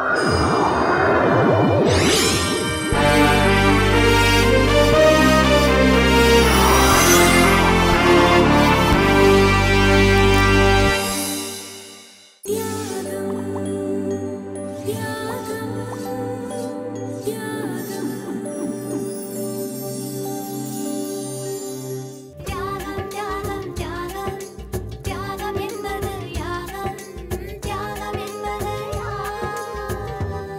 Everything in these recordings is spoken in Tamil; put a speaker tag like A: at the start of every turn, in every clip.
A: தியாகம் தியாகம் தியாகம் தியாகம் என்பது யாகம் தியாகம் என்பது யாகம்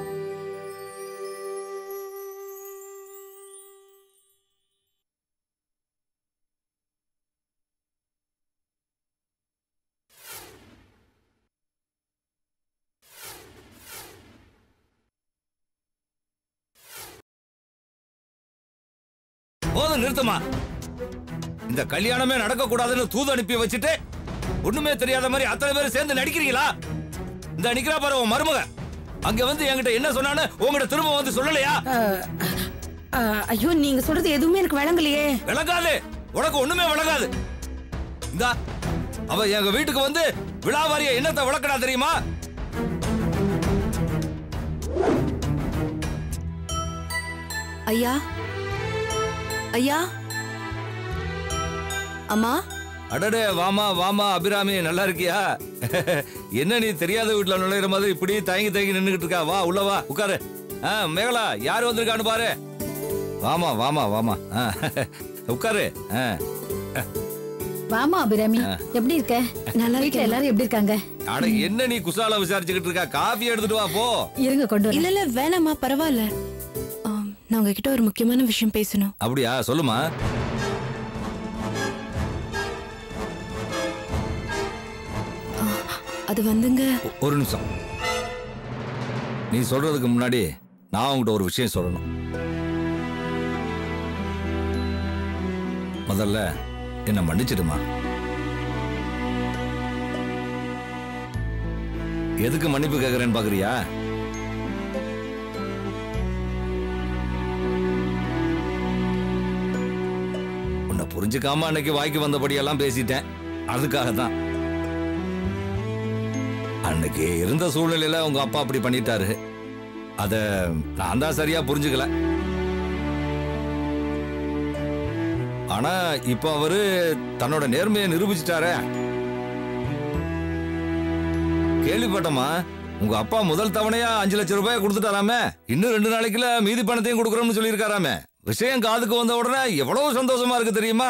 B: போதும் நிறுத்துமா இந்த கல்யாணமே நடக்க கூடாதுன்னு தூது அனுப்பி வச்சுட்டு ஒண்ணுமே தெரியாத மாதிரி அத்தனை பேரும் சேர்ந்து நடிக்கிறீங்களா இந்த நிக்கிறா பாரு உன் மருமக அங்க வந்து என்கிட்ட என்ன சொன்னான்னு உங்ககிட்ட திரும்ப வந்து சொல்லலையா
C: ஆ, ஐயோ நீங்க சொல்றது எதுவுமே எனக்கு விளங்கலையே
B: விளங்காது உனக்கு ஒண்ணுமே விளங்காது இந்தா அவ எங்க வீட்டுக்கு வந்து விழாவாரிய என்னத்தை விளக்கடா தெரியுமா
D: ஐயா ஐயா அம்மா
B: அடடே வாமா வாமா அபிராமி நல்லா இருக்கியா என்ன நீ தெரியாத வீட்டுல நுழையிற மாதிரி இப்படி தயங்கி தயங்கி நின்னுகிட்டு இருக்கா வா உள்ள வா உட்காரு ஆ மேகலா யார் வந்திருக்கான்னு பாரு வாமா வாமா வாமா ஆ, உட்காரு ஆ,
E: வாமா அபிராமி எப்படி இருக்க
D: நல்லா
E: வீட்ல
D: இருக்கேன்
E: எல்லாரும் எப்படி இருக்காங்க
B: அட என்ன நீ குசாலா விசாரிச்சுக்கிட்டு இருக்கா காஃபி எடுத்துட்டு வா போ
E: இருங்க கொண்டு வரேன்
D: இல்ல இல்ல வேணாம்மா பரவாயில்ல ஆம், நான் உங்ககிட்ட ஒரு முக்கியமான விஷயம் பேசணும்
B: அப்படியா சொல்லுமா
D: அது வந்துங்க
B: ஒ- ஒரு நிமிஷம் நீ சொல்றதுக்கு முன்னாடி நான் உங்ககிட்ட ஒரு விஷயம் சொல்லணும் முதல்ல என்ன மன்னிச்சிடுமா எதுக்கு மன்னிப்பு கேக்குறேன்னு பாக்குறியா உன்னை புரிஞ்சுக்காம அன்னைக்கு வாய்க்கு வந்தபடியெல்லாம் பேசிட்டேன் அதுக்காக தான் அன்னைக்கு இருந்த சூழ்நிலையில உங்க அப்பா அப்படி பண்ணிட்டாரு அத நான் தான் சரியா புரிஞ்சுக்கல ஆனா இப்ப அவரு தன்னோட நேர்மையை நிரூபிச்சிட்டாரே கேள்விப்பட்டமா உங்க அப்பா முதல் தவணையா அஞ்சு லட்சம் ரூபாய் கொடுத்துட்டாராமே இன்னும் ரெண்டு நாளைக்குல மீதி பணத்தையும் கொடுக்கறோம்னு சொல்லியிருக்காராமே விஷயம் காதுக்கு வந்த உடனே எவ்வளவு சந்தோஷமா இருக்கு தெரியுமா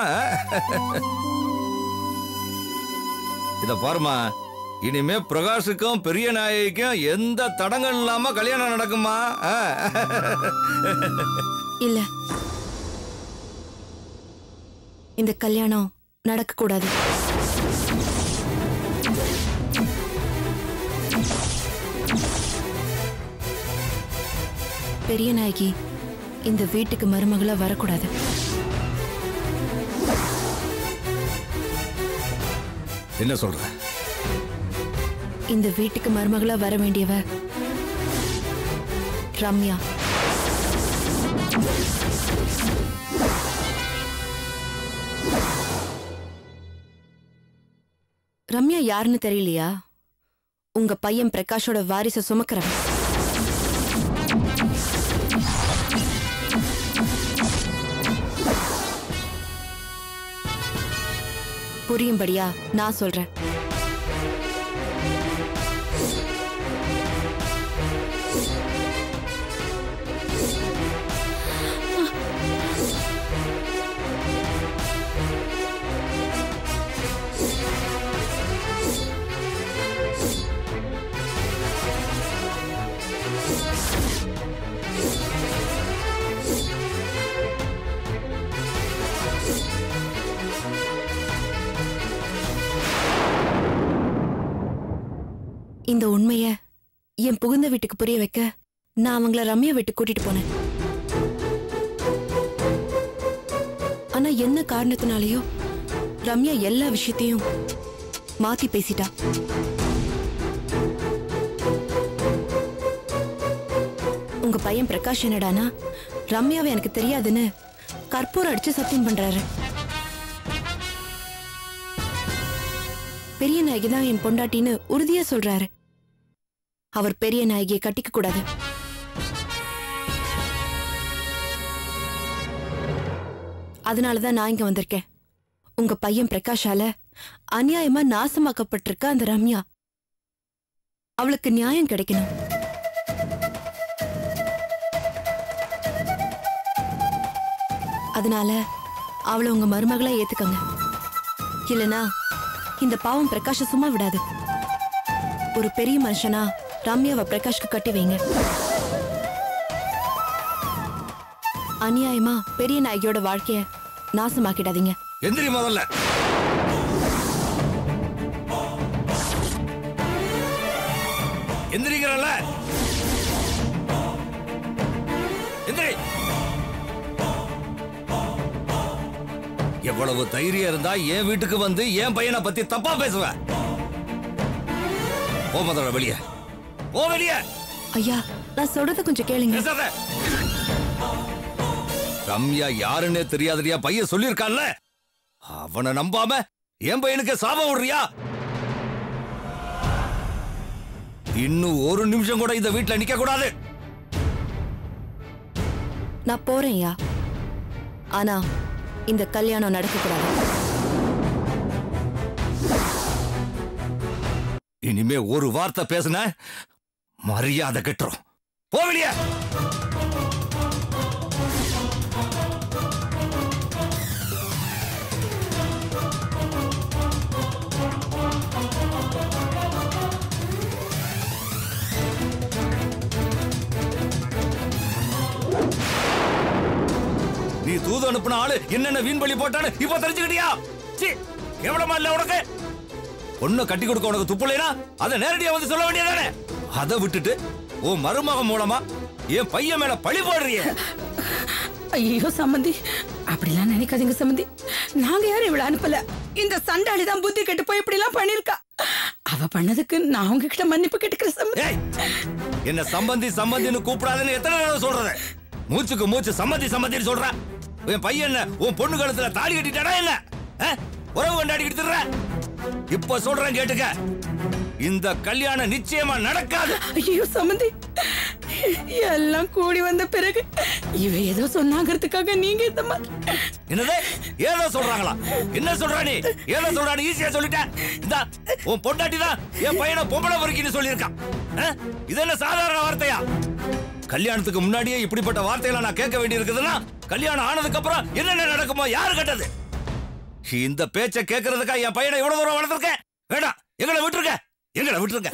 B: இத பாருமா இனிமே பிரகாஷுக்கும் பெரிய நாயகிக்கும் எந்த தடங்கள் இல்லாம கல்யாணம் நடக்குமா ஆ?
D: இல்ல இந்த கல்யாணம் நடக்க கூடாது பெரிய நாயகி இந்த வீட்டுக்கு மருமகளா வரக்கூடாது
B: என்ன சொல்ற
D: இந்த வீட்டுக்கு மருமகளா வர வேண்டியவ ரம்யா ரம்யா யாருன்னு தெரியலையா உங்க பையன் பிரகாஷோட வாரிச சுமக்கிறவன் புரியும்படியா நான் சொல்றேன் இந்த உண்மைய என் புகுந்த வீட்டுக்கு புரிய வைக்க நான் அவங்கள ரம்யா வீட்டுக்கு கூட்டிட்டு போனேன் ஆனா என்ன காரணத்தினாலயோ ரம்யா எல்லா விஷயத்தையும் மாத்தி பேசிட்டா உங்க பையன் பிரகாஷ் என்னடானா ரம்யாவை எனக்கு தெரியாதுன்னு கற்பூரம் அடிச்சு சத்தியம் பண்றாரு பெரிய நாயகி தான் என் பொண்டாட்டின்னு உறுதியா சொல்றாரு அவர் பெரிய நாயகியை கட்டிக்க கூடாது அதனாலதான் நான் இங்க வந்திருக்கேன் உங்க பையன் பிரகாஷால அநியாயமா நாசமாக்கப்பட்டிருக்க அந்த ரம்யா அவளுக்கு நியாயம் கிடைக்கணும் அதனால அவளை உங்க மருமகளா ஏத்துக்கங்க இல்லனா இந்த பாவம் பிரகாஷ சும்மா விடாது ஒரு பெரிய மனுஷனா ரம்யாவை பிரகாஷ்க்கு கட்டி வைங்க அநியாயமா பெரிய நாயகியோட வாழ்க்கைய நாசமாக்கிடாதீங்க
B: எந்திரி முதல்ல எந்திரிக்கிறல்ல எந்திரி எவ்வளவு தைரியம் இருந்தா என் வீட்டுக்கு வந்து என் பையனை பத்தி தப்பா பேசுவ போ முதல்ல வெளிய போ வெளிய
D: ஐயா நான் சொல்றத கொஞ்சம் கேளுங்க
B: பேசாத ரம்யா யாருன்னே தெரியாதறியா பையன் சொல்லியிருக்கான்ல அவனை நம்பாம என் பையனுக்கு சாபம் விடுறியா இன்னும் ஒரு நிமிஷம் கூட இந்த வீட்டுல நிக்க கூடாது
D: நான் போறேன் ஐயா ஆனா இந்த கல்யாணம் நடக்க கூடாது
B: இனிமே ஒரு வார்த்தை பேசுன மரியாதை கெட்டுரும் போவலியா நீ தூது அனுப்புன ஆளு என்னென்ன வீண் பலி போட்டான்னு இப்ப தெரிஞ்சுக்கிட்டியா சீ எவ்வளவு இல்ல உனக்கு பொண்ணை கட்டி கொடுக்க உனக்கு துப்புலைனா அதை நேரடியா வந்து சொல்ல வேண்டியதானே அதை விட்டுட்டு உன் மருமகன் மூலமா என் பையன் மேல பழி போடுறிய
C: ஐயோ சம்மந்தி அப்படிலாம் நினைக்காதீங்க சம்மந்தி நாங்க யாரும் இவ்வளவு அனுப்பல இந்த சண்டாளி தான் புத்தி கெட்டு போய் இப்படி எல்லாம் பண்ணிருக்கா அவ பண்ணதுக்கு நான் உங்ககிட்ட மன்னிப்பு கேட்டுக்கிறேன் சம்மந்தி
B: ஏய் என்ன சம்பந்தி சம்பந்தின்னு கூப்பிடாதுன்னு எத்தனை தடவை சொல்றது மூச்சுக்கு மூச்சு சம்பந்தி சம்பந்தின்னு சொல்ற என் பையன் என்ன உன் பொண்ணு கழுத்துல தாலி கட்டிட்டாடா என்ன ஆ? உறவு கொண்டாடிக்கிட்டு திரிற? இப்ப சொல்றேன் கேட்டுக்க இந்த கல்யாணம் நிச்சயமா நடக்காது
C: ஐயோ சம்மந்தி எல்லாம் கூடி வந்த பிறகு இவ ஏதோ சொன்னாங்கிறதுக்காக நீங்க இந்த மாதிரி
B: என்னது ஏதோ சொல்றாங்களா என்ன சொல்றா நீ ஏதோ சொல்றா நீ ஈஸியா சொல்லிட்ட இந்த உன் பொண்டாட்டி தான் என் பையனை பொம்பளை பொறுக்கின்னு சொல்லியிருக்கான் ஆ? இது என்ன சாதாரண வார்த்தையா கல்யாணத்துக்கு முன்னாடியே இப்படிப்பட்ட வார்த்தைகளை நான் கேட்க வேண்டி இருக்குதுன்னா கல்யாணம் ஆனதுக்கு அப்புறம் என்னென்ன நடக்குமோ யாரு கேட்டது இந்த பேச்சை கேட்கறதுக்கா என் பையனை இவ்வளவு தூரம் வளர்த்துருக்கேன் வேண்டாம் எங்களை விட்டுருக்க எங்களை விட்டுருக்க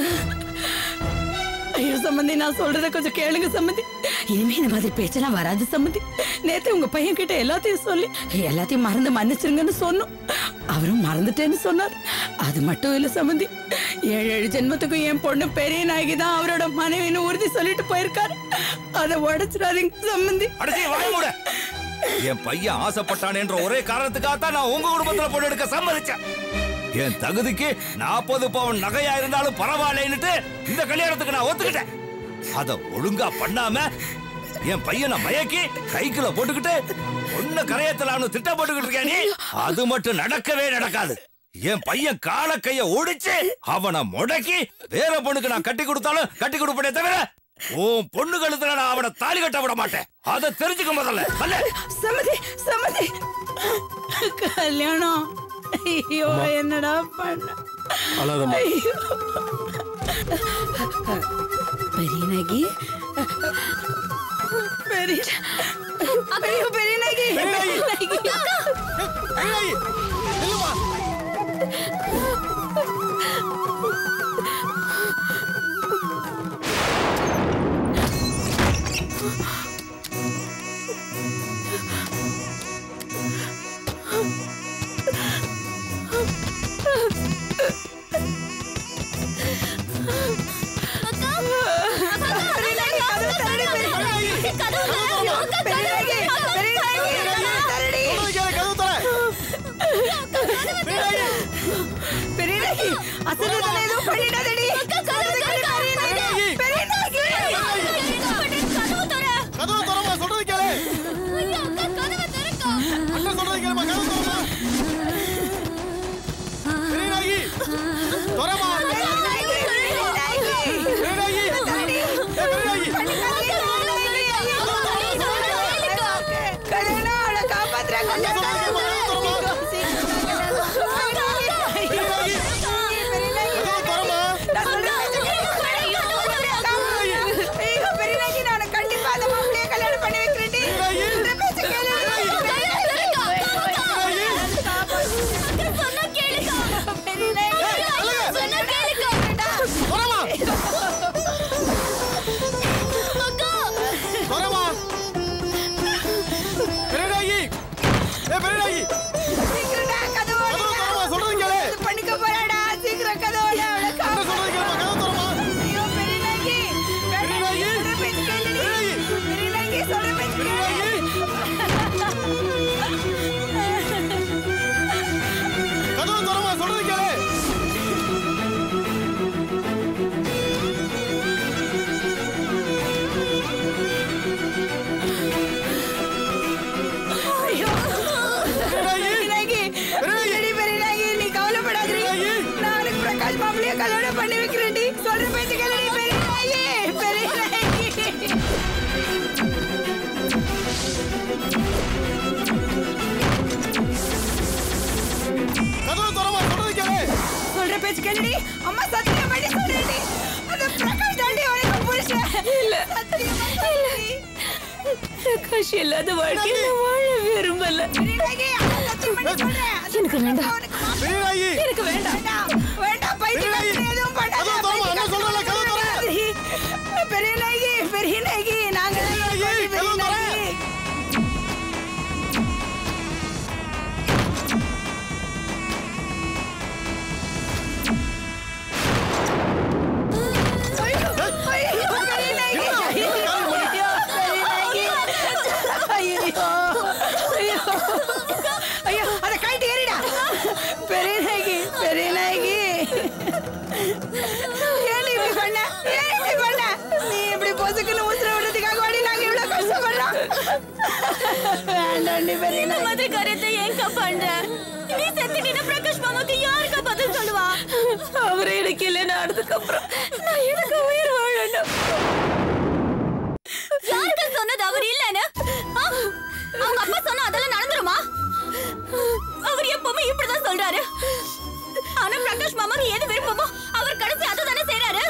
C: ஐயோ சம்மந்தி நான் சொல்றத கொஞ்சம் கேளுங்க சம்மந்தி இனிமே இந்த மாதிரி பேச்செல்லாம் வராது சம்மந்தி நேத்து உங்க பையன் கிட்ட எல்லாத்தையும் சொல்லி எல்லாத்தையும் மறந்து மன்னிச்சிருங்கன்னு சொன்னோம் அவரும் மறந்துட்டேன்னு சொன்னார் அது மட்டும் இல்ல சம்மந்தி ஏழு ஏழு ஜென்மத்துக்கும் என் பொண்ணு பெரிய நாயகி தான் அவரோட மனைவின்னு உறுதி சொல்லிட்டு போயிருக்காரு அதை உடைச்சிடாதீங்க சம்மந்தி
B: அடிச்சு வாய மூட என் பையன் ஆசைப்பட்டானேன்ற ஒரே காரணத்துக்காக தான் நான் உங்க குடும்பத்துல பொண்ணு எடுக்க சம்மதிச்சேன் என் தகுதிக்கு நாற்பது பவுன் நகையா இருந்தாலும் பரவாயில்லைன்னுட்டு இந்த கல்யாணத்துக்கு நான் ஒத்துக்கிட்டேன் அத ஒழுங்கா பண்ணாம என் பையனை மயக்கி கைக்குள்ள போட்டுக்கிட்டு ஒன்ன கரையத்தலான்னு திட்டம் போட்டுக்கிட்டு இருக்கேன் நீ அது மட்டும் நடக்கவே நடக்காது என் பையன் கால கைய ஒடிச்சு அவனை முடக்கி வேற பொண்ணுக்கு நான் கட்டி கொடுத்தாலும் கட்டி கொடுப்பனே தவிர உன் பொண்ணு கழுத்துல நான் அவனை தாலி கட்ட விட மாட்டேன் அதை தெரிஞ்சுக்க முதல்ல அல்ல
C: சம்மதி சம்மதி கல்யாணம் ஐயோ என்னடா பண்ண
F: அழாதம்மா
C: ஐயோ பெரிய நகி பெரிய ஐயோ பெரிய நகி பெரிய நகி அசல் ஏதோ பண்ணிடாதடி பெரிய நகி
F: கதவை தரமா சொல்றது கேளு அண்ணன் சொல்றது கேளுமா கதவை தரமா பெரியநாயகி, திறம்மா. பெரியநாயகி. கதவு தரமா சொல்றது கேளு
C: பெரியநாயகி, பெரிய பெரியநாயகி, நீ கவலைப்படாதடி. நான் உனக்கு பிரகாஷ் மாப்பிள்ளைய கல்யாணம் பண்ணி வைக்கிறேன்டி. சொல்ற பேச்சு கேளுடி, பெரியநாயகி, பெரியநாயகி.
F: கதவு தரமா சொல்றது கேளு
C: சொல்ற பேச்சு கேளுடி. அம்மா சத்தியம் பண்ணி சொல்றேன்டி. அந்த பிரகாஷ் தாண்டி உனக்கு புருஷன். சத்தியமா சொல்றேன்டி.
D: பிரகாஷ் இல்லாத வாழ்க்கையில வாழ விரும்பல
C: பெரியநாயகி, அம்மா சத்தியம் பண்ணி சொல்றேன். அந்த
D: எனக்கு வேண்டாம்.
C: உனக்கு மாப்பிள்ளை
F: பெரியநாயகி
C: எனக்கு வேண்டாம் வேண்டாம் பைத்தியம் எதுவும் பண்ணாத
F: கதவு திறம்மா, அண்ணன் சொல்றேன்ல, கதவு திற.
C: பெரிய நாயகி பெரிய நாயகி நாங்க
F: பெரியநாயகி, கதவு திற.
C: ஐயோ அத கைட்டு ஏறிடா பெரிய நாயகி பெரிய நாயகி ஏன் இப்படி பண்ண ஏன் இப்படி பண்ண நீ இப்படி பொசுக்குன்னு உசுர விடுறதுக்காக வாடி நாங்க இவ்வளவு கஷ்டப்படுறோம் வேண்டாண்டி பெரிய
D: இந்த
C: நாயகி
D: மாதிரி காரியத்தை ஏன்க்கா பண்ற நீ செத்துட்டீனா பிரகாஷ் மாமாக்கு யாருக்கா பதில் சொல்லுவா அவரே எனக்கு இல்லைன்னு அடுத்துக்கு அப்புறம் நான் எனக்கு உயிர் வாழணும் யாருக்கு சொன்னது அவர் இல்லைன்னு ஆ? அவங்க அப்பா சொன்னா அதெல்லாம் நடந்துருமா அவர் எப்பவுமே இப்படிதான் சொல்றாரு ஆனா பிரகாஷ் மாமாக்கு எது விருப்பமோ அவர் கடைசி அதுதானே செய்றாரு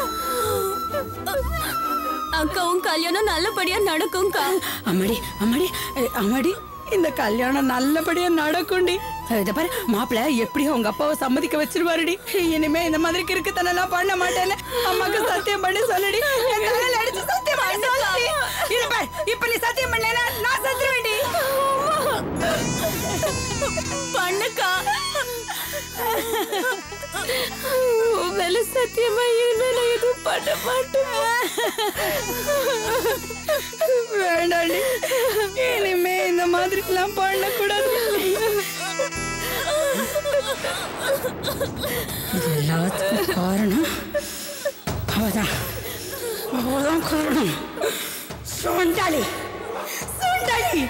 D: அக்காவும் கல்யாணம் நல்லபடியா நடக்கும்க்கா
C: அம்மாடி அம்மாடி அஹ், அம்மாடி இந்த கல்யாணம் நல்லபடியா நடக்கும்டி அஹ், இத பாரு மாப்பிள்ள எப்படியும் உங்க அப்பாவை சம்மதிக்க வச்சிருவாருடி இனிமே இந்த மாதிரி கிறுக்குத்தனம்லாம் பண்ண மாட்டேன்னு அம்மாக்கு சத்தியம் பண்ணி சொல்லுடி என் தலையில அடிச்சு சத்தியம் பண்ணி சொல்லுடி இத பாரு இப்ப நீ சத்தியம் பண்ணேன்னா நான் செத்துருவேன்டி
D: பண்ணுக்கா உன் மேல சத்தியமா இனிமேல எதுவும் பண்ண மாட்டேன்
C: வேண்டாண்டி இனிமே இந்த மாதிரி எல்லாம் பண்ணக்கூடாது இது எல்லாத்துக்கும் காரணம் அவதான் அவதான் காரணம் சுண்டாளி சுண்டாளி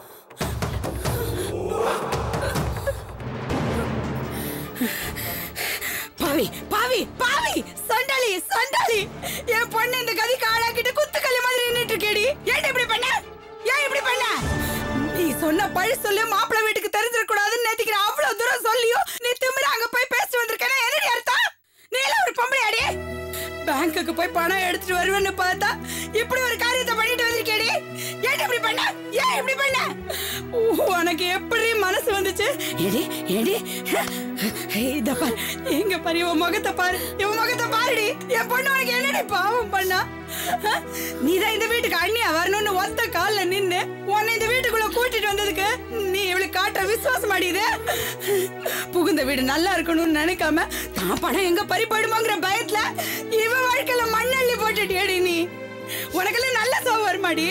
C: பாவி பாவி பாவி சண்டாளி சண்டாளி என் பொண்ணு இந்த கதிக்கு ஆளாக்கிட்டு குத்துக்கல்லி மாதிரி நின்னுட்டு இருக்கேடி ஏன் இப்படி பண்ண ஏன் இப்படி பண்ண நீ சொன்ன பழி சொல்லி மாப்பிள்ளை வீட்டுக்கு தெரிஞ்சிட கூடாதுன்னு நேத்திக்கிற அவ்வளவு தூரம் சொல்லியும் நீ திமிர அங்க போய் பேசிட்டு வந்திருக்கேன்னா என்னடி அர்த்தம் நீ எல்லாம் ஒரு பொம்பளை அடி பேங்க்குக்கு போய் பணம் எடுத்துட்டு வருவேன்னு பார்த்தா இப்படி ஒரு காரியத்தை பண்ணிட்டு வந்திருக்கேடி ஏன் இப்படி பண்ண ஏன் இப்படி பண்ண ஊ, உனக்கு எப்படி மனசு வந்துச்சு ஏடி ஏடி இத பாரு எங்க பாரு இவன் முகத்தை பாரு இவன் முகத்தை பாருடி என் பொண்ணு உனக்கு என்னடி பாவம் பண்ணா நீதான் இந்த வீட்டுக்கு அண்ணியா வரணும்னு ஒத்த கால்ல நின்னு உன்னை இந்த வீட்டுக்குள்ள கூட்டிட்டு வந்ததுக்கு நீ இவளுக்கு காட்டுற விசுவாசம் அடியுது புகுந்த வீடு நல்லா இருக்கணும்னு நினைக்காம தான் பணம் எங்க பறி போயிடுமோங்கிற பயத்துல இவ வாழ்க்கையில மண்ணள்ளி போட்டுட்டியடி நீ உனக்கெல்லாம் நல்ல சோகம் வருமாடி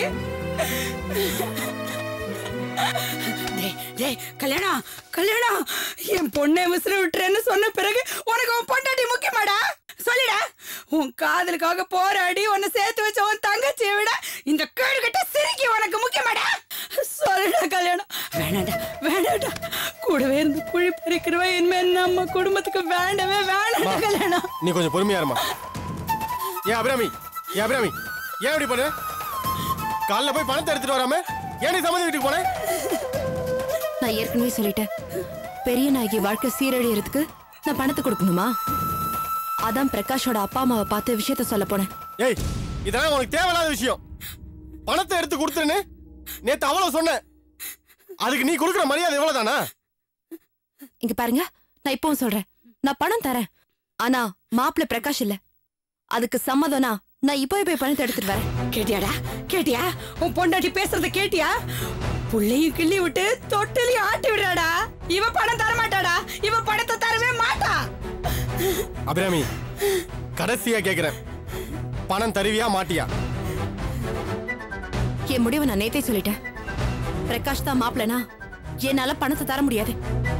C: டேய், டேய், கல்யாணம் கல்யாணம் என் பொண்ணை விசிற விட்டுறேன்னு சொன்ன பிறகு உனக்கு உன் பொண்டாட்டி முக்கியமாடா சொல்லிட உன் காதலுக்காக போராடி உன்னை சேர்த்து வச்ச உன் தங்கச்சியை விட இந்த கேடு கட்ட சிரிக்கி உனக்கு முக்கியமாடா சொல்லுடா கல்யாணம் வேணாண்டா வேணாண்டா கூடவே இருந்து குழி பறிக்கிறவ இனிமே நம்ம குடும்பத்துக்கு வேண்டவே வேணாண்டா கல்யாணம்
F: நீ கொஞ்சம் பொறுமையா இருமா ஏன் அபிராமி ஏன் அபிராமி ஏன் இப்படி பண்ண காலைல போய் பணத்தை எடுத்துட்டு வராம ஏன் நீ சம்மதி வீட்டுக்கு போன
D: நான் ஏற்கனவே சொல்லிட்டேன் பெரிய நாயகி வாழ்க்கை சீரழியறதுக்கு நான் பணத்தை கொடுக்கணுமா அதான் பிரகாஷோட அப்பா அம்மாவை பார்த்து விஷயத்த சொல்ல போனேன்
F: ஏய் இதெல்லாம் உனக்கு தேவையில்லாத விஷயம் பணத்தை எடுத்து கொடுத்துருன்னு நேத்து அவ்வளவு சொன்னேன் அதுக்கு நீ கொடுக்குற மரியாதை எவ்வளவுதானா
D: இங்க பாருங்க நான் இப்பவும் சொல்றேன் நான் பணம் தரேன் ஆனா மாப்பிள்ளை பிரகாஷ் இல்ல அதுக்கு சம்மதம்னா நான் இப்பவே போய் பணத்தை எடுத்துட்டு வரேன்
C: கேட்டியாடா கேட்டியா உன் பொண்டாட்டி பேசுறத கேட்டியா புள்ளையும் கிள்ளி விட்டு தொட்டிலையும் ஆட்டி விடுறாடா இவ பணம் தர மாட்டாடா இவ பணத்தை தரவே மாட்டா
F: அபிராமி கடைசியா கேக்குறேன் பணம் தருவியா மாட்டியா
D: என் முடிவை நான் நேத்தே சொல்லிட்டேன் பிரகாஷ் தான் மாப்பிளனா என்னால பணத்தை தர முடியாது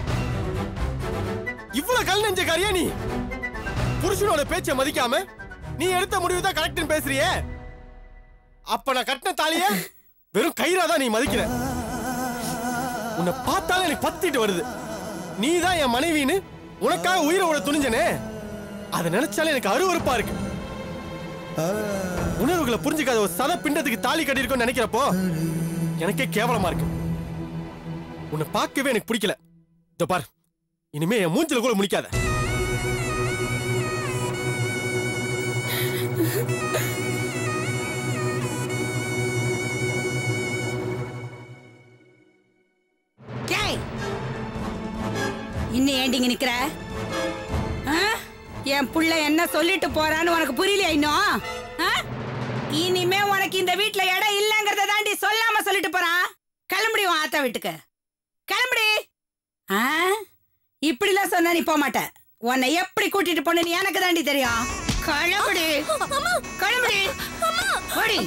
F: இவ்வளவு கல் நெஞ்ச காரியா நீ புருஷனோட பேச்சை மதிக்காம நீ எடுத்த முடிவு தான் கரெக்ட்னு பேசுறியே அப்ப நான் கட்டின தாலிய வெறும் கயிறா தான் நீ மதிக்கிற உன்னை பார்த்தாலே எனக்கு பத்திட்டு வருது நீ தான் என் மனைவின்னு உனக்காக உயிரை விட துணிஞ்சனே அதை நினைச்சாலே எனக்கு அருவருப்பா இருக்கு உணர்வுகளை புரிஞ்சுக்காத ஒரு சத பிண்டத்துக்கு தாலி கட்டியிருக்கோம்னு நினைக்கிறப்போ எனக்கே கேவலமா இருக்கு உன்னை பார்க்கவே எனக்கு பிடிக்கல இதோ பார் இனிமே என் மூஞ்சில கூட முடிக்காத
C: ஏய் இன்னும் ஏண்டிங்க நிக்கிற ஆ? என் புள்ள என்ன சொல்லிட்டு போறான்னு உனக்கு புரியலையா இன்னும் ஆ? இனிமே உனக்கு இந்த வீட்ல இடம் இல்லங்கறத தாண்டி சொல்லாம சொல்லிட்டு போறான் கிளம்புடி உன் ஆத்தா வீட்டுக்கு கிளம்புடி ஆ? இப்படிலாம் சொன்னா நீ போக மாட்ட உன்னை எப்படி கூட்டிட்டு போனேன்னு எனக்கு தாண்டி தெரியும் கிளம்புடி கிளம்புடி ஓடி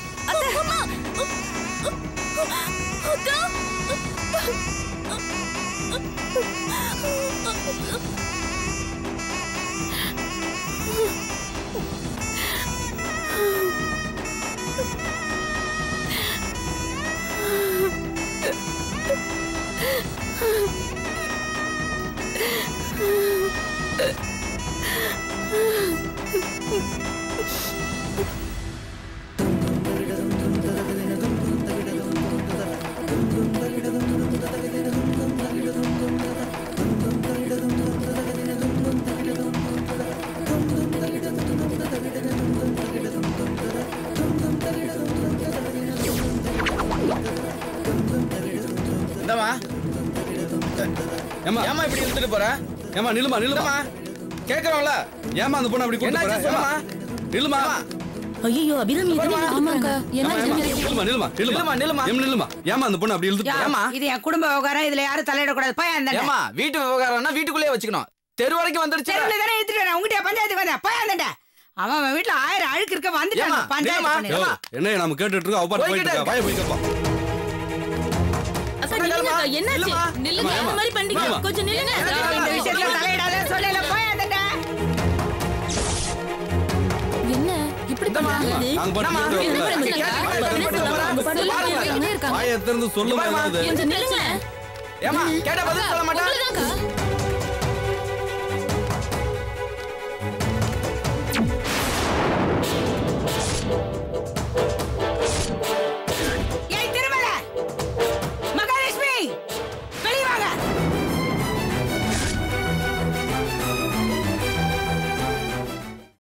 G: இந்தமா
B: ஏமா
G: ஏமா இப்படி இழுத்துட்டு போற
B: ஏமா நில்லுமா நில்லுமா
G: இந்தமா கேக்குறோம்ல
B: ஏமா அந்த பொண்ணு அப்படி கூட்டு போற
G: என்னாச்சு
B: ஏமா
G: சொல்லுமா
B: நில்லுமா
D: ஐயோ அபிராமி ஆமாங்க
B: ஏமா, நில்லுமா நில்லுமா
G: நில்லுமா, நில்லுமா.
B: ஏமா நில்லுமா ஏமா அந்த பொண்ணு அப்படி இழுத்து
C: யா,
G: ஏம்மா?
C: இது என் குடும்ப விவகாரம் இதுல யாரும் தலையிடக்கூடாது போய் அந்த
G: ஏமா வீட்டு விவகாரம்னா வீட்டுக்குள்ளேயே வச்சுக்கணும் தெரு வரைக்கும் வந்துருச்சு
C: தெருவுல தானே எடுத்துட்டு வரேன் உங்ககிட்ட பஞ்சாயத்துக்கு வந்தேன் போய் அந்தண்ட அவன் அவன் வீட்டுல ஆயிரம் அழுக்கு இருக்க வந்துட்டான்
G: ஏம்மா,
C: பஞ்சாயத்து
G: ஏம்மா,
C: பண்ணிடு.
B: யோ, என்ன நம்ம கேட்டுட்டு இருக்கோம் அவ பாட்டு போயிட்டு
G: போய்கிட்டே
B: இருக்கா வாய போய் கேப்பா
G: என்னாச்சு
B: நில்லுங்க, இந்த மாதிரி பண்றீங்க.
D: கொஞ்சம் நில்லுங்க
C: இந்த விஷயத்துல தலையிடாத சொல்லல போய் அந்தண்ட
D: என்ன இப்படி பண்றாங்க
B: நாங்க பாட்டு
G: என்னம்மா?
B: கேட்டு
G: என்ன
B: வரல.
G: பண்றீங்க? பாருங்க.
B: வாயை திறந்து சொல்லுமா
D: கொஞ்சம் நில்லுங்க
G: ஏமா கேட்ட பதில் சொல்ல மாட்டேன்
D: உங்களுதான்க்கா